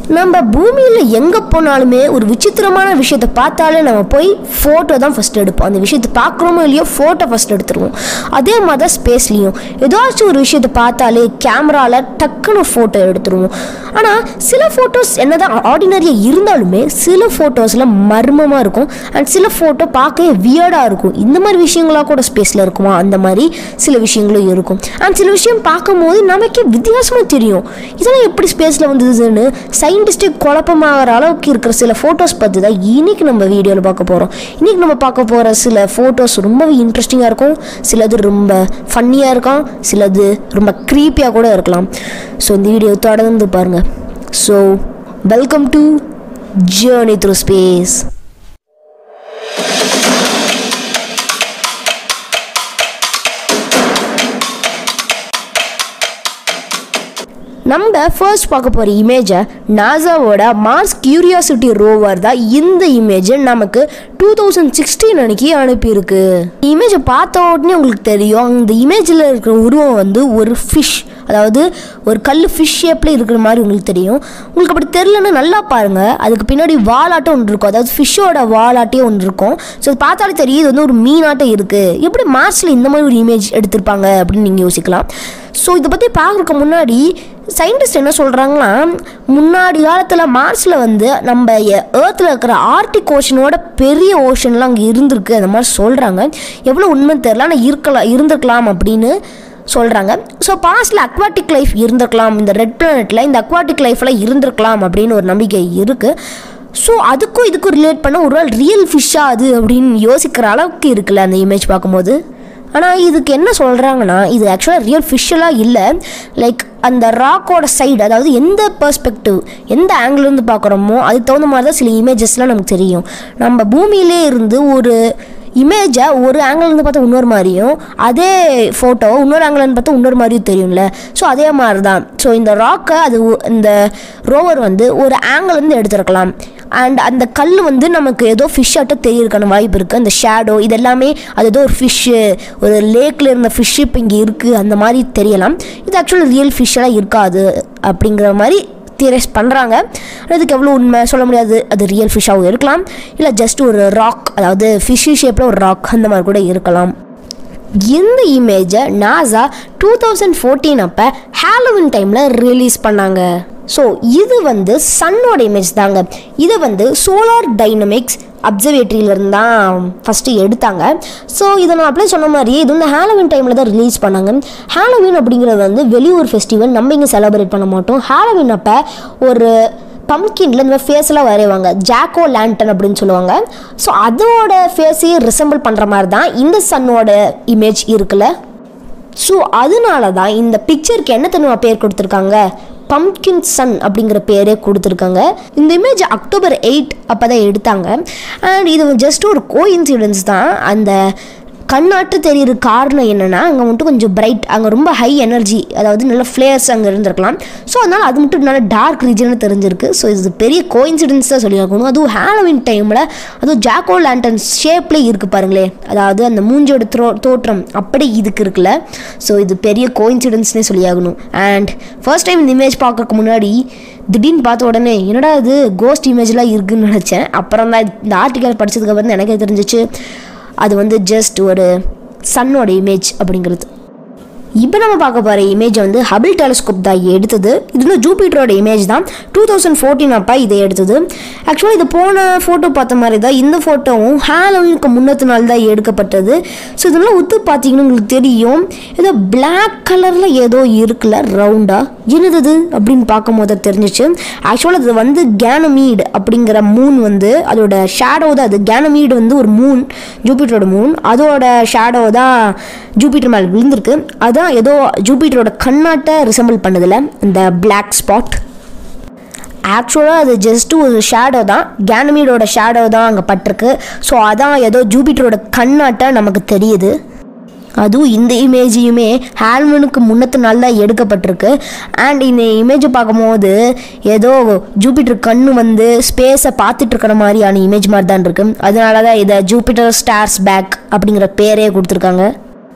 நம்ம பூமியில் எங்கே போனாலுமே ஒரு விசித்திரமான விஷயத்தை பார்த்தாலே நம்ம போய் ஃபோட்டோ தான் ஃபஸ்ட் எடுப்போம் அந்த விஷயத்தை பார்க்குறோமோ இல்லையோ ஃபோட்டோ ஃபஸ்ட் எடுத்துருவோம் அதே மாதிரி தான் ஸ்பேஸ்லேயும் ஏதாச்சும் ஒரு விஷயத்தை பார்த்தாலே கேமராவில் டக்குன்னு ஃபோட்டோ எடுத்துருவோம் ஆனால் சில ஃபோட்டோஸ் என்னதான் ஆர்டினரியாக இருந்தாலுமே சில ஃபோட்டோஸில் மர்மமாக இருக்கும் அண்ட் சில ஃபோட்டோ பார்க்கவே வியர்டாக இருக்கும் இந்த மாதிரி விஷயங்களாக கூட ஸ்பேஸில் இருக்குமா அந்த மாதிரி சில விஷயங்களும் இருக்கும் அண்ட் சில விஷயம் பார்க்கும்போது நமக்கே வித்தியாசமாக தெரியும் இதெல்லாம் எப்படி ஸ்பேஸில் வந்ததுன்னு சயின்டிஸ்டே குழப்பமாகிற அளவுக்கு இருக்கிற சில ஃபோட்டோஸ் பற்றி தான் இன்னைக்கு நம்ம வீடியோவில் பார்க்க போகிறோம் இன்னைக்கு நம்ம பார்க்க போகிற சில ஃபோட்டோஸ் ரொம்பவே இன்ட்ரெஸ்டிங்காக இருக்கும் சிலது ரொம்ப ஃபன்னியாக இருக்கும் சிலது ரொம்ப க்ரீப்பியாக கூட இருக்கலாம் ஸோ இந்த வீடியோ தொடர்ந்து பாருங்கள் so welcome to journey through space நம்ம ஃபர்ஸ்ட் பார்க்க போகிற இமேஜை நாசாவோட மார்ஸ் கியூரியாசிட்டி ரோவர் தான் இந்த இமேஜை நமக்கு டூ தௌசண்ட் சிக்ஸ்டீன் அன்னைக்கு அனுப்பியிருக்கு இமேஜை பார்த்த உடனே உங்களுக்கு தெரியும் அந்த இமேஜில் இருக்கிற உருவம் வந்து ஒரு ஃபிஷ் அதாவது ஒரு கல் ஃபிஷ் ஷேப்பில் இருக்கிற மாதிரி உங்களுக்கு தெரியும் உங்களுக்கு அப்படி தெரிலன்னா நல்லா பாருங்கள் அதுக்கு பின்னாடி வாலாட்டம் ஒன்று இருக்கும் அதாவது ஃபிஷ்ஷோட வாலாட்டே ஒன்று இருக்கும் ஸோ அது பார்த்தாலே தெரியும் இது வந்து ஒரு மீனாட்டம் இருக்குது எப்படி மார்ஸில் இந்த மாதிரி ஒரு இமேஜ் எடுத்திருப்பாங்க அப்படின்னு நீங்கள் யோசிக்கலாம் ஸோ இதை பற்றி பார்க்குறதுக்கு முன்னாடி சயின்டிஸ்ட் என்ன சொல்கிறாங்கன்னா முன்னாடி காலத்தில் மார்ஸில் வந்து நம்ம ஏர்த்தில் இருக்கிற ஆர்டிக் ஓஷனோட பெரிய ஓஷன்லாம் அங்கே இருந்திருக்கு அந்த மாதிரி சொல்கிறாங்க எவ்வளோ உண்மை தெரில ஆனால் இருக்கலாம் இருந்திருக்கலாம் அப்படின்னு சொல்கிறாங்க ஸோ பாஸ்டில் அக்வாட்டிக் லைஃப் இருந்திருக்கலாம் இந்த ரெட் பிளானெட்டில் இந்த அக்வாட்டிக் லைஃப்லாம் இருந்திருக்கலாம் அப்படின்னு ஒரு நம்பிக்கை இருக்குது ஸோ அதுக்கும் இதுக்கும் ரிலேட் பண்ண ஒரு நாள் ரியல் ஃபிஷ்ஷாக அது அப்படின்னு யோசிக்கிற அளவுக்கு இருக்குல்ல அந்த இமேஜ் பார்க்கும்போது ஆனால் இதுக்கு என்ன சொல்கிறாங்கன்னா இது ஆக்சுவலாக ரியல் ஃபிஷ்ஷெல்லாம் இல்லை லைக் அந்த ராக்கோட சைடு அதாவது எந்த பெர்ஸ்பெக்டிவ் எந்த ஆங்கிள்லேருந்து பார்க்குறோமோ அதுக்கு தகுந்த மாதிரி தான் சில இமேஜஸ்லாம் நமக்கு தெரியும் நம்ம பூமியிலே இருந்து ஒரு இமேஜை ஒரு ஆங்கிள்லேருந்து பார்த்தா இன்னொரு மாதிரியும் அதே ஃபோட்டோ இன்னொரு ஆங்கிள்னு பார்த்தா இன்னொரு மாதிரியும் தெரியும்ல ஸோ அதே மாதிரி தான் ஸோ இந்த ராக்கை அது ஒ- இந்த ரோவர் வந்து ஒரு ஆங்கிள்லேருந்து எடுத்திருக்கலாம் அண்ட் அந்த கல் வந்து நமக்கு ஏதோ ஃபிஷ் ஆட்ட தெரியறதுக்கான வாய்ப்பு இருக்குது அந்த ஷேடோ இதெல்லாமே அது ஏதோ ஒரு ஃபிஷ்ஷு ஒரு லேக்கில் இருந்த ஃபிஷ்ஷு இப்போ இங்கே இருக்குது அந்த மாதிரி தெரியலாம் இது ஆக்சுவலாக ரியல் ஃபிஷ்ஷெல்லாம் இருக்காது அப்படிங்கிற மாதிரி தியரைஸ் பண்ணுறாங்க அதுக்கு எவ்வளோ உண்மை சொல்ல முடியாது அது ரியல் ஃபிஷ்ஷாகவும் இருக்கலாம் இல்லை ஜஸ்ட் ஒரு ராக் அதாவது ஃபிஷ்ஷு ஷேப்பில் ஒரு ராக் அந்த மாதிரி கூட இருக்கலாம் இந்த இமேஜை நாசா டூ தௌசண்ட் ஃபோர்டீன் அப்போ ஹாலோவின் டைமில் ரிலீஸ் பண்ணாங்க ஸோ இது வந்து சன்னோட இமேஜ் தாங்க இதை வந்து சோலார் டைனமிக்ஸ் அப்சர்வேட்டரியிலேருந்து தான் ஃபஸ்ட்டு எடுத்தாங்க ஸோ இதை நான் அப்படியே சொன்ன மாதிரி இது வந்து ஹாலோவின் டைமில் தான் ரிலீஸ் பண்ணாங்க ஹாலோவின் அப்படிங்கிறது வந்து வெளியூர் ஃபெஸ்டிவல் நம்ம இங்கே செலிப்ரேட் பண்ண மாட்டோம் ஹாலோவின் அப்போ ஒரு பம்கின்ல இந்த ஃபேஸ்லாம் வரைவாங்க ஜாக்கோ லேண்டன் அப்படின்னு சொல்லுவாங்க ஸோ அதோட ஃபேஸையே ரிசம்பிள் பண்ணுற மாதிரி தான் இந்த சன்னோட இமேஜ் இருக்குல்ல ஸோ அதனால தான் இந்த பிக்சருக்கு என்ன தெரியுமா பேர் கொடுத்துருக்காங்க பம்கின் சன் அப்படிங்கிற பேரே கொடுத்துருக்காங்க இந்த இமேஜ் அக்டோபர் எயிட் அப்போ தான் எடுத்தாங்க அண்ட் இது ஜஸ்ட் ஒரு கோ தான் அந்த கண்ணாட்டு தெரியுற காரணம் என்னென்னா அங்கே மட்டும் கொஞ்சம் பிரைட் அங்கே ரொம்ப ஹை எனர்ஜி அதாவது நல்ல ஃப்ளேயர்ஸ் அங்கே இருந்திருக்கலாம் ஸோ அதனால் அது மட்டும் நல்ல டார்க் ரீஜன் தெரிஞ்சிருக்கு ஸோ இது பெரிய கோயின்சிடென்ஸ் தான் சொல்லி ஆகணும் அதுவும் ஹாலோவின் டைமில் அதுவும் ஜாக்கோ லேண்டன் ஷேப்லேயே இருக்குது பாருங்களேன் அதாவது அந்த மூஞ்சோட த்ரோ தோற்றம் அப்படி இதுக்கு இருக்குல்ல ஸோ இது பெரிய கோயின்சிடென்ஸ்னே சொல்லி ஆகணும் அண்ட் ஃபர்ஸ்ட் டைம் இந்த இமேஜ் பார்க்கறதுக்கு முன்னாடி திடீர்னு பார்த்த உடனே என்னடா இது கோஸ்ட் இமேஜ்லாம் இருக்குன்னு நினச்சேன் அப்புறம் தான் இந்த ஆர்டிக்கல் படிச்சதுக்கு அப்புறம் தான் எனக்கே தெரிஞ்சிச்சு அது வந்து ஜஸ்ட் ஒரு சன்னோட இமேஜ் அப்படிங்கிறது இப்போ நம்ம பார்க்க போகிற இமேஜ் வந்து ஹபிள் டெலிஸ்கோப் தான் எடுத்தது இது வந்து ஜூபிட்டரோட இமேஜ் தான் டூ தௌசண்ட் ஃபோர்டீன் அப்போ இதை எடுத்தது ஆக்சுவலாக இது போன ஃபோட்டோ பார்த்த மாதிரி தான் இந்த ஃபோட்டோவும் ஹாலோவினுக்கு முன்னத்து நாள் தான் எடுக்கப்பட்டது ஸோ இதெல்லாம் ஒத்து பார்த்தீங்கன்னா உங்களுக்கு தெரியும் ஏதோ பிளாக் கலரில் ஏதோ இருக்குல்ல ரவுண்டாக என்னது அது அப்படின்னு பார்க்கும்போது தான் தெரிஞ்சிச்சு ஆக்சுவலாக அது வந்து கேனமீட் அப்படிங்கிற மூன் வந்து அதோட ஷேடோ தான் அது கேனமீடு வந்து ஒரு மூன் ஜூபிட்டரோட மூன் அதோட ஷேடோ தான் ஜூபிட்டர் மேலே விழுந்திருக்கு அதான் ஏதோ ஜூபிட்டரோட கண்ணாட்ட ரிசம்பிள் பண்ணுதில்ல இந்த Black ஸ்பாட் ஆக்சுவலாக அது ஜஸ்ட் ஒரு ஷேடோ தான் கேனமீடோட ஷேடோ தான் அங்கே பட்டிருக்கு ஸோ அதான் ஏதோ ஜூபிட்டரோட கண்ணாட்ட நமக்கு தெரியுது அதுவும் இந்த இமேஜையுமே ஹால்மனுக்கு முன்னத்து நாள் தான் எடுக்கப்பட்டிருக்கு அண்ட் இந்த இமேஜை பார்க்கும்போது ஏதோ ஜூபிட்டர் கண்ணு வந்து ஸ்பேஸை பார்த்துட்டு இருக்கிற மாதிரியான இமேஜ் மாதிரி தான் இருக்கு அதனால தான் இதை ஜூபிட்டர் ஸ்டார்ஸ் பேக் அப்படிங்கிற பேரே கொடுத்துருக்காங்க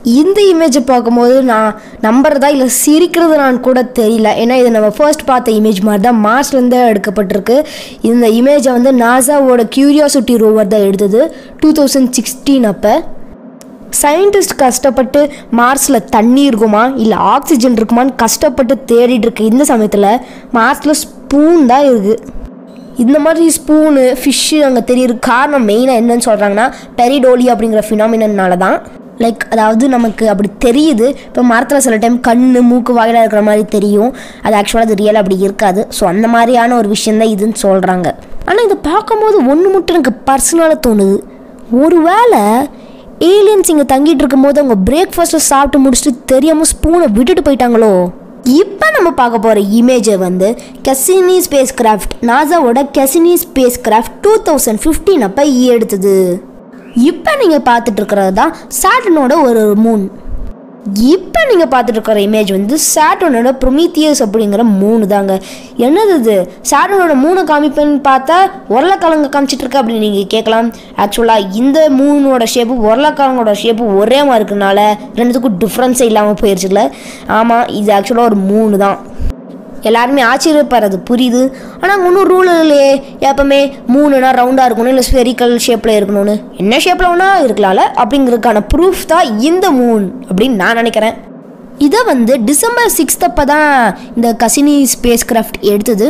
இந்த இமேஜை பார்க்கும்போது நான் நம்புறதா இல்லை சிரிக்கிறது நான் கூட தெரியல ஏன்னா இது நம்ம ஃபர்ஸ்ட் பார்த்த இமேஜ் மாதிரி தான் மார்ஸ்லேருந்தே எடுக்கப்பட்டிருக்கு இந்த இமேஜை வந்து நாசாவோட கியூரியாசிட்டி ரோவர் தான் எடுத்தது டூ தௌசண்ட் சிக்ஸ்டீன் அப்போ சயின்டிஸ்ட் கஷ்டப்பட்டு மார்ஸில் தண்ணி இருக்குமா இல்லை ஆக்சிஜன் இருக்குமான்னு கஷ்டப்பட்டு தேடிட்டு இருக்க இந்த சமயத்தில் மார்ஸில் ஸ்பூன் தான் இருக்குது இந்த மாதிரி ஸ்பூனு ஃபிஷ்ஷு அங்கே தெரியுற காரணம் மெயினாக என்னன்னு சொல்கிறாங்கன்னா பெரிடோலி அப்படிங்கிற ஃபினாமினால தான் லைக் அதாவது நமக்கு அப்படி தெரியுது இப்போ மரத்தில் சில டைம் கண் மூக்கு வாயிலாக இருக்கிற மாதிரி தெரியும் அது ஆக்சுவலாக அது ரியல் அப்படி இருக்காது ஸோ அந்த மாதிரியான ஒரு விஷயம் தான் இதுன்னு சொல்கிறாங்க ஆனால் இதை பார்க்கும்போது ஒன்று மட்டும் எனக்கு பர்சனலாக தோணுது ஒருவேளை ஏலியன்ஸ் இங்கே தங்கிட்டு இருக்கும்போது அவங்க பிரேக்ஃபாஸ்ட்டை சாப்பிட்டு முடிச்சுட்டு தெரியாமல் ஸ்பூனை விட்டுட்டு போயிட்டாங்களோ இப்போ நம்ம பார்க்க போகிற இமேஜை வந்து கெசினி ஸ்பேஸ் கிராஃப்ட் நாசாவோட Cassini spacecraft two thousand fifteen அப்போ எடுத்தது இப்போ நீங்கள் பார்த்துட்டு இருக்கிறது தான் சாட்டனோட ஒரு மூன் இப்போ நீங்கள் பார்த்துட்டு இருக்கிற இமேஜ் வந்து சாட்டனோட ப்ரொமீத்தியஸ் அப்படிங்கிற மூணு தாங்க என்னது இது சாட்டனோட மூணு காமிப்பேன்னு பார்த்தா உருளைக்கிழங்கு காமிச்சிட்டு இருக்க அப்படின்னு நீங்கள் கேட்கலாம் ஆக்சுவலாக இந்த மூணோட ஷேப்பு உருளைக்கிழங்கோட ஷேப்பு ஒரே மாதிரி இருக்கனால ரெண்டுத்துக்கும் டிஃப்ரென்ஸே இல்லாமல் போயிடுச்சுல ஆமாம் இது ஆக்சுவலாக ஒரு மூணு தான் எல்லாருமே ஆச்சரியப்படுறது புரியுது ஆனால் ஒன்றும் ரூல் இல்லையே எப்பவுமே மூணுனா ரவுண்டாக இருக்கணும் இல்லை ஸ்பெரிக்கல் ஷேப்பில் இருக்கணும்னு என்ன ஷேப்பில் வேணா இருக்கலாம்ல அப்படிங்கிறதுக்கான ப்ரூஃப் தான் இந்த மூன் அப்படின்னு நான் நினைக்கிறேன் இதை வந்து டிசம்பர் சிக்ஸ்த் அப்போ தான் இந்த கசினி ஸ்பேஸ் கிராஃப்ட் எடுத்தது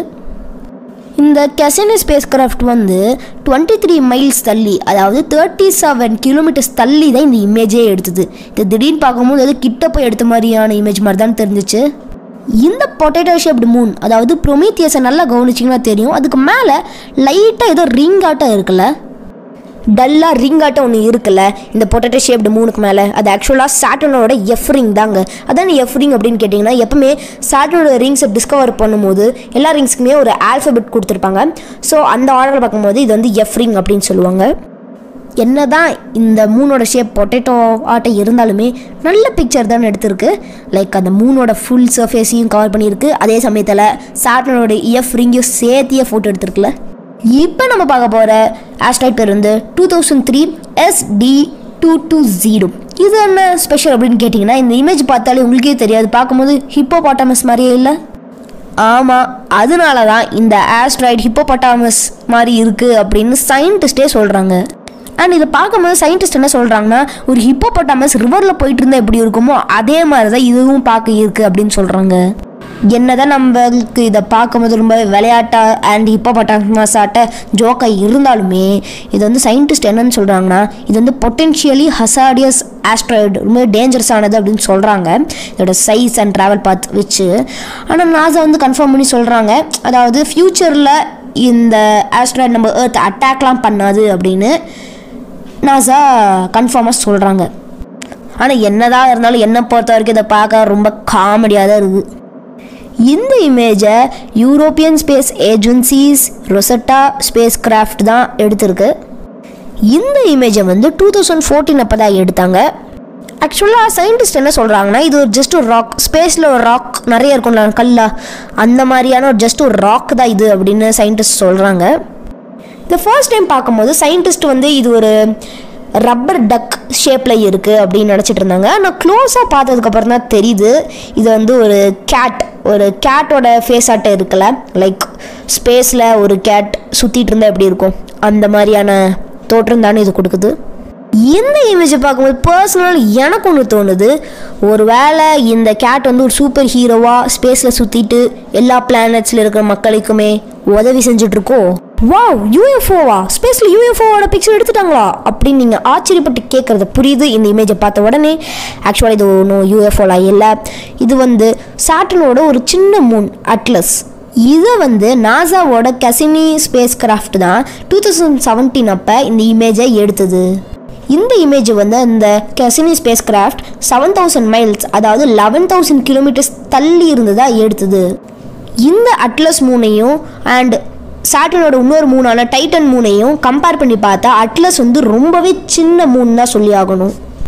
இந்த கெசனி ஸ்பேஸ் கிராஃப்ட் வந்து டுவெண்ட்டி த்ரீ மைல்ஸ் தள்ளி அதாவது தேர்ட்டி செவன் கிலோமீட்டர்ஸ் தள்ளி தான் இந்த இமேஜே எடுத்தது இது திடீர்னு பார்க்கும்போது அது கிட்ட போய் எடுத்த மாதிரியான இமேஜ் மாதிரி தான் தெரிஞ்சிச்சு இந்த பொட்டேட்டோ ஷேப்டு மூன் அதாவது ப்ரொமீத்தியஸை நல்லா கவனிச்சிங்கன்னா தெரியும் அதுக்கு மேலே லைட்டாக ஏதோ ரிங் ஆட்டம் இருக்குல்ல டல்லாக ரிங் ஆட்டம் ஒன்று இருக்குல்ல இந்த பொட்டேட்டோ ஷேப்டு மூணுக்கு மேலே அது ஆக்சுவலாக சாட்டனோட எஃப் ரிங் தாங்க அதான் எஃப் ரிங் அப்படின்னு கேட்டிங்கன்னா எப்பவுமே சாட்டனோட ரிங்ஸை டிஸ்கவர் பண்ணும்போது எல்லா ரிங்ஸ்க்குமே ஒரு ஆல்ஃபபெட் கொடுத்துருப்பாங்க ஸோ அந்த ஆர்டர் பார்க்கும்போது இது வந்து எஃப் ரிங் அப்படின்னு சொல்லுவாங்க என்னதான் இந்த மூணோட ஷேப் பொட்டேட்டோ ஆட்டை இருந்தாலுமே நல்ல பிக்சர் தான் எடுத்திருக்கு லைக் அந்த மூணோட ஃபுல் சர்ஃபேஸையும் கவர் பண்ணியிருக்கு அதே சமயத்தில் சாட்டனோட எஃப் ரிங்கையும் சேர்த்தியே ஃபோட்டோ எடுத்திருக்குல்ல இப்போ நம்ம பார்க்க போகிற ஆஸ்ட்ராய்ட் பேர் வந்து two thousand three SD two two zero இது என்ன ஸ்பெஷல் அப்படின்னு கேட்டிங்கன்னா இந்த இமேஜ் பார்த்தாலே உங்களுக்கே தெரியாது பார்க்கும்போது ஹிப்போ பாட்டாமஸ் மாதிரியே இல்லை ஆமாம் அதனால தான் இந்த ஆஸ்ட்ராய்டு ஹிப்போபட்டாமஸ் மாதிரி இருக்குது அப்படின்னு சயின்டிஸ்டே சொல்கிறாங்க அண்ட் இதை பார்க்கும்போது சயின்டிஸ்ட் என்ன சொல்கிறாங்கன்னா ஒரு ஹிப்போபட்டாமஸ் ரிவரில் போயிட்டு இருந்தால் எப்படி இருக்குமோ அதே மாதிரி தான் இதுவும் பார்க்க இருக்குது அப்படின்னு சொல்கிறாங்க என்னதான் நம்மளுக்கு இதை பார்க்கும்போது ரொம்ப விளையாட்டா அண்ட் ஹிப்போபட்டாமஸ் ஆட்ட ஜோக்காக இருந்தாலுமே இது வந்து சயின்டிஸ்ட் என்னன்னு சொல்கிறாங்கன்னா இது வந்து பொட்டென்ஷியலி ஹசாடியஸ் ஆஸ்ட்ராய்டு ரொம்ப டேஞ்சரஸ் ஆனது அப்படின்னு சொல்கிறாங்க இதோட சைஸ் அண்ட் ட்ராவல் பாத் வச்சு ஆனால் நாசா வந்து கன்ஃபார்ம் பண்ணி சொல்கிறாங்க அதாவது ஃப்யூச்சரில் இந்த ஆஸ்ட்ராய்டு நம்ம ஏர்த் அட்டாக்லாம் பண்ணாது அப்படின்னு நாசா கன்ஃபார்மாக சொல்கிறாங்க ஆனால் என்னதான் இருந்தாலும் என்னை பொறுத்த வரைக்கும் இதை பார்க்க ரொம்ப காமெடியாக தான் இருக்குது இந்த இமேஜை European space agency's Rosetta spacecraft தான் எடுத்திருக்கு இந்த இமேஜை வந்து டூ தௌசண்ட் ஃபோர்டீன் அப்போ தான் எடுத்தாங்க ஆக்சுவலாக சயின்டிஸ்ட் என்ன சொல்கிறாங்கன்னா இது ஒரு ஜஸ்ட் ஒரு ராக் ஸ்பேஸில் ஒரு ராக் நிறைய இருக்கும்ல கல்லா அந்த மாதிரியான ஒரு ஜஸ்ட் ஒரு ராக் தான் இது அப்படின்னு சயின்டிஸ்ட் சொல்கிறாங்க இந்த ஃபர்ஸ்ட் டைம் பார்க்கும்போது சயின்டிஸ்ட் வந்து இது ஒரு ரப்பர் டக் ஷேப்பில் இருக்குது அப்படின்னு நினச்சிட்டு இருந்தாங்க ஆனால் க்ளோஸாக பார்த்ததுக்கப்புறம் தான் தெரியுது இது வந்து ஒரு கேட் ஒரு கேட்டோட ஃபேஸ் ஆட்டை இருக்குல்ல லைக் ஸ்பேஸில் ஒரு கேட் சுற்றிட்டு இருந்தால் எப்படி இருக்கும் அந்த மாதிரியான தோற்றம் தானே இது கொடுக்குது இந்த இமேஜை பார்க்கும்போது பர்சனல் எனக்கு ஒன்று தோணுது ஒருவேளை இந்த கேட் வந்து ஒரு சூப்பர் ஹீரோவாக ஸ்பேஸில் சுற்றிட்டு எல்லா பிளானட்ஸில் இருக்கிற மக்களுக்குமே உதவி செஞ்சுட்டு இருக்கோம் வாவ் யூஎஃப்ஓவா ஸ்பேஸில் யூஎஃப்ஓவோட பிக்சர் எடுத்துட்டாங்களா அப்படின்னு நீங்கள் ஆச்சரியப்பட்டு கேட்குறது புரியுது இந்த இமேஜை பார்த்த உடனே ஆக்சுவலாக இது ஒன்றும் யூஎஃப்ஓலாம் இல்லை இது வந்து சாட்டனோட ஒரு சின்ன மூன் அட்லஸ் இதை வந்து நாசாவோட கசினி ஸ்பேஸ் கிராஃப்ட் தான் டூ தௌசண்ட் செவன்டீன் அப்போ இந்த இமேஜை எடுத்தது இந்த இமேஜ் வந்து இந்த Cassini spacecraft seven thousand miles அதாவது லெவன் தௌசண்ட் கிலோமீட்டர்ஸ் தள்ளி இருந்ததா எடுத்தது இந்த அட்லஸ் மூணையும் அண்ட் சாட்டனோட இன்னொரு மூணான டைட்டன் மூணையும் கம்பேர் பண்ணி பார்த்தா அட்லஸ் வந்து ரொம்பவே சின்ன மூணு தான் சொல்லி ஆகணும்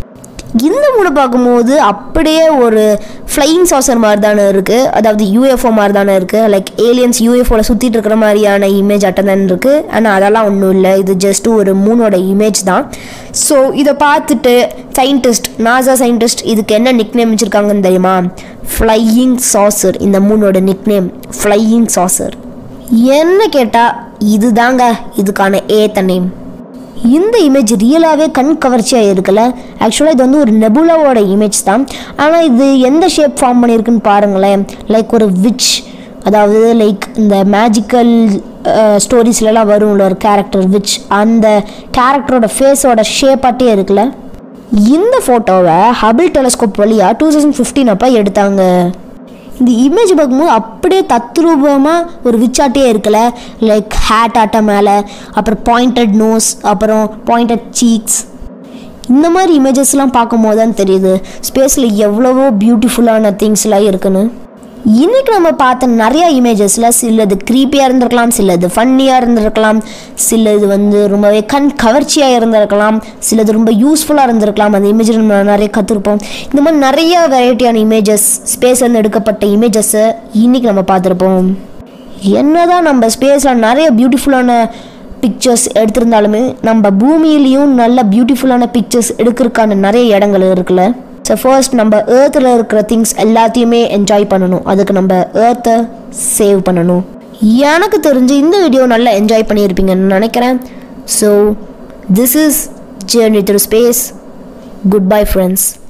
இந்த மூணை பார்க்கும்போது அப்படியே ஒரு ஃப்ளையிங் சாசர் மாதிரி தானே இருக்குது அதாவது யூஎஃப்ஓ மாதிரி தானே இருக்குது லைக் ஏலியன்ஸ் யூஎஃப்ஓவில் சுற்றிட்டு இருக்கிற மாதிரியான இமேஜ் அட்டன் தான் இருக்குது ஆனால் அதெல்லாம் ஒன்றும் இல்லை இது ஜஸ்ட் ஒரு மூணோட இமேஜ் தான் ஸோ இதை பார்த்துட்டு சயின்டிஸ்ட் நாசா சயின்டிஸ்ட் இதுக்கு என்ன நிக்நேம் வச்சுருக்காங்கன்னு தெரியுமா ஃப்ளையிங் சாசர் இந்த மூணோட நிக்நேம் ஃப்ளையிங் சாசர் என்ன கேட்டால் இதுதாங்க இதுக்கான ஏத்த நேம் இந்த இமேஜ் ரியலாகவே கண் கவர்ச்சியாக இருக்குல்ல ஆக்சுவலாக இது வந்து ஒரு நெபுலாவோட இமேஜ் தான் ஆனால் இது எந்த ஷேப் ஃபார்ம் பண்ணியிருக்குன்னு பாருங்களேன் லைக் ஒரு விச் அதாவது லைக் இந்த மேஜிக்கல் ஸ்டோரிஸ்லலாம் வரும்ல ஒரு கேரக்டர் விச் அந்த கேரக்டரோட ஃபேஸோட ஷேப்பாட்டே இருக்குல்ல இந்த ஃபோட்டோவை ஹபிள் டெலஸ்கோப் வழியாக டூ தௌசண்ட் ஃபிஃப்டீன் அப்போ எடுத்தாங்க இந்த இமேஜ் பார்க்கும்போது அப்படியே தத்ரூபமாக ஒரு விச்சாட்டே இருக்கல லைக் ஹேட் ஆட்ட மேலே அப்புறம் பாயிண்டட் நோஸ் அப்புறம் பாயிண்டட் சீக்ஸ் இந்த மாதிரி இமேஜஸ்லாம் பார்க்கும்போது தான் தெரியுது ஸ்பேஸில் எவ்வளவோ பியூட்டிஃபுல்லான திங்ஸ்லாம் இருக்குன்னு இன்னைக்கு நம்ம பார்த்த நிறைய இமேஜஸில் சிலது க்ரீப்பியாக இருந்திருக்கலாம் சிலது ஃபன்னியாக இருந்திருக்கலாம் சிலது வந்து ரொம்பவே கண் கவர்ச்சியாக இருந்திருக்கலாம் சிலது ரொம்ப யூஸ்ஃபுல்லாக இருந்திருக்கலாம் அந்த இமேஜ் நம்ம நிறைய கற்றுருப்போம் இந்த மாதிரி நிறைய வெரைட்டியான இமேஜஸ் ஸ்பேஸ்லேருந்து எடுக்கப்பட்ட இமேஜஸை இன்னைக்கு நம்ம பார்த்துருப்போம் என்னதான் நம்ம ஸ்பேஸில் நிறைய பியூட்டிஃபுல்லான பிக்சர்ஸ் எடுத்திருந்தாலுமே நம்ம பூமியிலையும் நல்ல பியூட்டிஃபுல்லான பிக்சர்ஸ் எடுக்கிறதுக்கான நிறைய இடங்கள் இருக்குல்ல ஸோ ஃபர்ஸ்ட் நம்ம ஏர்த்தில் இருக்கிற திங்ஸ் எல்லாத்தையுமே என்ஜாய் பண்ணணும் அதுக்கு நம்ம ஏர்த்தை சேவ் பண்ணணும் எனக்கு தெரிஞ்சு இந்த வீடியோ நல்லா என்ஜாய் பண்ணியிருப்பீங்கன்னு நினைக்கிறேன் so this is journey through space goodbye friends